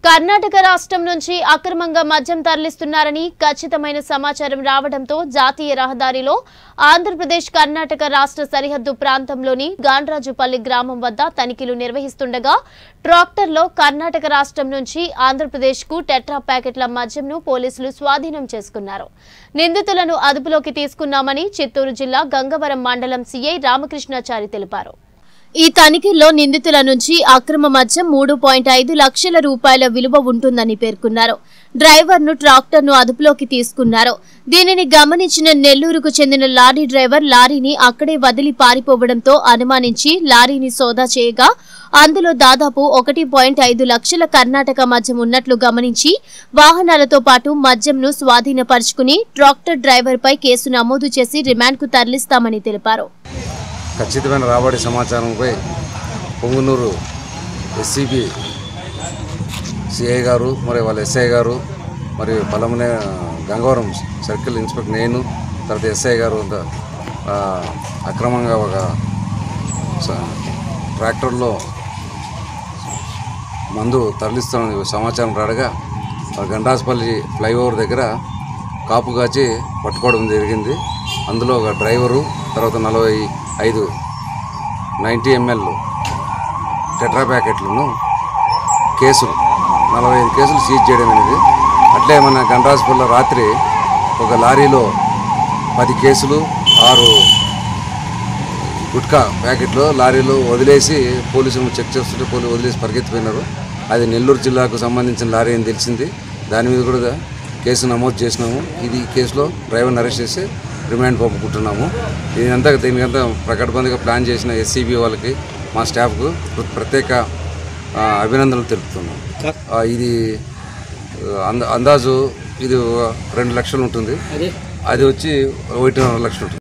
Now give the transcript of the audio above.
కర్ణాటక రాష్ట్రం నుంచి అక్రమంగా మద్యం తరలిస్తున్నారని ఖచ్చితమైన సమాచారం రావడంతో జాతీయ రహదారిలో ఆంధ్రప్రదేశ్ కర్ణాటక రాష్ట్ర సరిహద్దు ప్రాంతంలోని గాండ్రాజుపల్లి గ్రామం వద్ద తనిఖీలు నిర్వహిస్తుండగా ట్రాక్టర్లో కర్ణాటక రాష్ట్రం నుంచి ఆంధ్రప్రదేశ్ కు టెట్రా ప్యాకెట్ల మద్యంను పోలీసులు స్వాధీనం చేసుకున్నారు నిందితులను అదుపులోకి తీసుకున్నామని చిత్తూరు జిల్లా గంగవరం మండలం సీఐ రామకృష్ణాచారి తెలిపారు ఈ తనిఖీల్లో నిందితుల నుంచి అక్రమ మద్యం మూడు పాయింట్ ఐదు లక్షల రూపాయల విలువ ఉంటుందని పేర్కొన్నారు డ్రైవర్ను ట్రాక్టర్ను అదుపులోకి తీసుకున్నారు దీనిని గమనించిన నెల్లూరుకు చెందిన లారీ డ్రైవర్ లారీని అక్కడే వదిలి పారిపోవడంతో అనుమానించి లారీని సోదా చేయగా అందులో దాదాపు ఒకటి పాయింట్ ఐదు లక్షల కర్ణాటక మద్యం ఉన్నట్లు గమనించి వాహనాలతో పాటు మద్యంను స్వాధీనపరుచుకుని ట్రాక్టర్ డ్రైవర్పై కేసు నమోదు చేసి రిమాండ్కు తరలిస్తామని తెలిపారు ఖచ్చితమైన రాబడి సమాచారంపై పొంగునూరు ఎస్సీబీ సిఐ గారు మరియు వాళ్ళ ఎస్ఐ గారు మరియు పలమనే గంగవరం సర్కిల్ ఇన్స్పెక్టర్ నేను తర్వాత ఎస్ఐ గారు అంతా, ఆ, అక్రమంగా ఒక స- ట్రాక్టర్లో మందు తరలిస్తున్న సమాచారం రాడగా ఆ గండాస్పల్లి ఫ్లైఓవర్ దగ్గర కాపు కాచి పట్టుకోవడం జరిగింది అందులో ఒక డ్రైవరు తర్వాత నలభై ఐదు నైంటీ ఎంఎల్ టెట్రా ప్యాకెట్లను కేసులు నలభై ఐదు కేసులు సీజ్ చేయడం అనేది అట్లే మన గండ్రాజపల్లిలో రాత్రి ఒక లారీలో పది కేసులు ఆరు గుట్కా ప్యాకెట్లు లారీలో వదిలేసి పోలీసులు చెక్ చేస్తుంటే పోలీసు వదిలేసి పరిగెత్తిపోయినారు అది నెల్లూరు జిల్లాకు సంబంధించిన లారీ అని తెలిసింది దాని మీద కూడా కేసు నమోదు చేసినాము ఇది ఈ కేసులో డ్రైవర్ని అరెస్ట్ చేసి రిమాండ్ పంపుకుంటున్నాము దీనంతా దీనికంతా ప్రకటబందిగా ప్లాన్ చేసిన ఎస్సీబీ వాళ్ళకి మా స్టాఫ్కు ప్ర- ప్రత్యేక ఆ, అభినందనలు తెలుపుతున్నాం ఆ, ఇది ఆ, అంద అందాజు ఇది ఒక రెండు లక్షలు ఉంటుంది అది వచ్చి ఒకటిన్నర లక్షలు ఉంటుంది